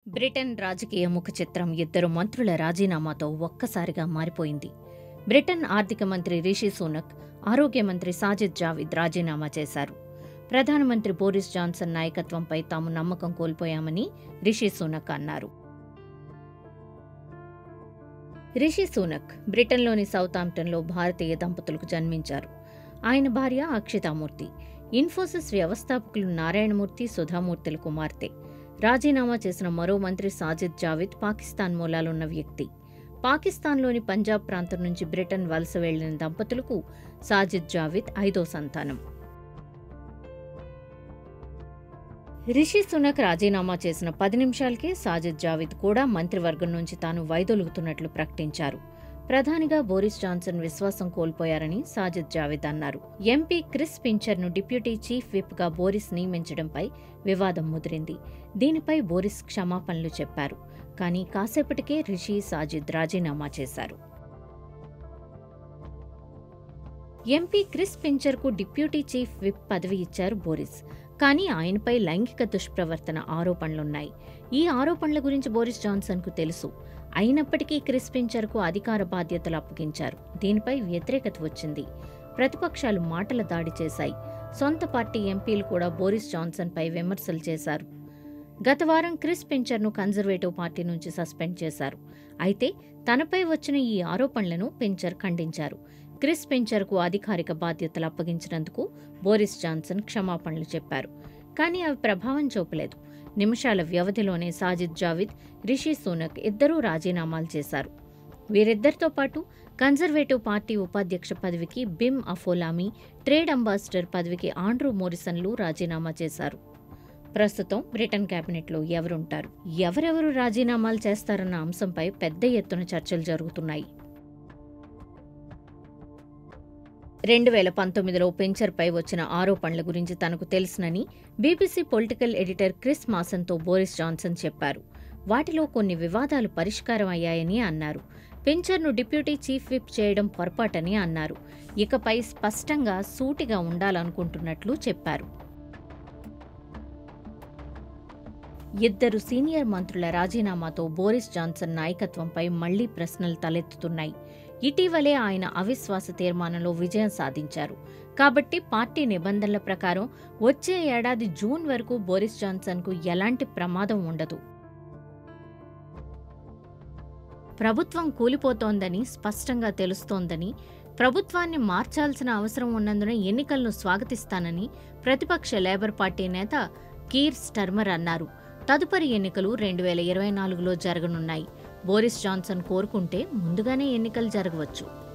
Britain రాజకీయ ముఖ చిత్రం ఇద్దరు మంత్రుల రాజీనామాతో ఒక్కసారిగా మారిపోయింది బ్రిటన్ ఆర్థిక మంత్రి రిషి సూనక్ ఆరోగ్య మంత్రి సాజిద్ జావిద్ రాజీనామా చేశారు ప్రధానమంత్రి బోరిస్ జాన్సన్ నాయకత్వంపై తాము నమ్మకం కోల్పోయామని రిషి సూనక్ అన్నారు రిషి సూనక్ బ్రిటన్లోని సౌతాంప్టన్లో భారతీయ దంపతులకు జన్మించారు ఆయన భార్య అక్షితామూర్తి ఇన్ఫోసిస్ వ్యవస్థాపకులు నారాయణమూర్తి సుధామూర్తుల కుమార్తె రాజీనామా చేసిన మరో మంత్రి సాజిద్ జావిద్ పాకిస్తాన్ మూలాలున్న వ్యక్తి పాకిస్తాన్లోని పంజాబ్ ప్రాంతం నుంచి బ్రిటన్ వలస వెళ్లిన దంపతులకు సాజిద్ జావిద్ ఐదో సంతానం రిషి సునక్ రాజీనామా చేసిన పది నిమిషాలకే సాజిద్ జావిద్ కూడా మంత్రివర్గం నుంచి తాను వైదొలుగుతున్నట్లు ప్రకటించారు ప్రధానిగా బోరిస్ జాన్సన్ విశ్వాసం కోల్పోయారని సాజిద్ జావిద్ అన్నారు ఎంపీ క్రిస్ పించర్ ను డిప్యూటీ చీఫ్ విప్ గా బోరిస్ నియమించడంపై వివాదం ముదిరింది దీనిపై బోరిస్ క్షమాపణలు చెప్పారు కానీ కాసేపటికే రిషి సాజిద్ రాజీనామా చేశారు ఎంపీ క్రిస్ పించర్ కు డిప్యూటీ చీఫ్ విప్ పదవి ఇచ్చారు బోరిస్ కానీ ఆయనపై లైంగిక దుష్ప్రవర్తన ఆరోపణలున్నాయి ఈ ఆరోపణల గురించి బోరిస్ జాన్సన్ కు తెలుసు అయినప్పటికీ క్రిస్ పించర్ కు అధికార బాధ్యతలు అప్పగించారు దీనిపై వ్యతిరేకత వచ్చింది ప్రతిపక్షాలు మాటల దాడి చేశాయి సొంత పార్టీ ఎంపీలు కూడా బోరిస్ జాన్సన్ పై విమర్శలు చేశారు గత వారం క్రిస్ పించర్ను కన్జర్వేటివ్ పార్టీ నుంచి సస్పెండ్ చేశారు అయితే తనపై వచ్చిన ఈ ఆరోపణలను పించర్ ఖండించారు క్రిస్ పించర్కు అధికారిక బాధ్యతలు అప్పగించినందుకు బోరిస్ జాన్సన్ క్షమాపణలు చెప్పారు కానీ అవి ప్రభావం చూపలేదు నిమిషాల వ్యవధిలోనే సాజిద్ జావిద్ రిషి సూనక్ ఇద్దరూ రాజీనామాలు చేశారు వీరిద్దరితో పాటు కన్జర్వేటివ్ పార్టీ ఉపాధ్యక్ష పదవికి బిమ్ అఫోలామి ట్రేడ్ అంబాసిడర్ పదవికి ఆండ్రూ మోరిసన్లు రాజీనామా చేశారు ప్రస్తుతం బ్రిటన్ కేబినెట్లో ఎవరుంటారు ఎవరెవరు రాజీనామాలు చేస్తారన్న అంశంపై పెద్ద ఎత్తున చర్చలు జరుగుతున్నాయి రెండు వేల పంతొమ్మిదిలో పెంచర్పై వచ్చిన ఆరోపణల గురించి తనకు తెలుసునని బీబీసీ పొలిటికల్ ఎడిటర్ క్రిస్ మాసన్తో బోరిస్ జాన్సన్ చెప్పారు వాటిలో కొన్ని వివాదాలు పరిష్కారం అయ్యాయని అన్నారు పెంచర్ను డిప్యూటీ చీఫ్ విప్ చేయడం పొరపాటని అన్నారు ఇకపై స్పష్టంగా సూటిగా ఉండాలనుకుంటున్నట్లు చెప్పారు ఇద్దరు సీనియర్ మంత్రుల రాజీనామాతో బోరిస్ జాన్సన్ నాయకత్వంపై మళ్లీ ప్రశ్నలు తలెత్తుతున్నాయి ఇటీవలే ఆయన అవిశ్వాస తీర్మానంలో విజయం సాధించారు కాబట్టి పార్టీ నిబంధనల ప్రకారం వచ్చే ఏడాది జూన్ వరకు బోరిస్ జాన్సన్కు ఎలాంటి ప్రమాదం ఉండదు ప్రభుత్వం కూలిపోతోందని స్పష్టంగా తెలుస్తోందని ప్రభుత్వాన్ని మార్చాల్సిన అవసరం ఉన్నందున ఎన్నికలను స్వాగతిస్తానని ప్రతిపక్ష లేబర్ పార్టీ నేత కీర్ స్టర్మర్ అన్నారు తదుపరి ఎన్నికలు రెండు వేల ఇరవై నాలుగులో జరగనున్నాయి బోరిస్ జాన్సన్ కోరుకుంటే ముందుగానే ఎన్నికలు జరగవచ్చు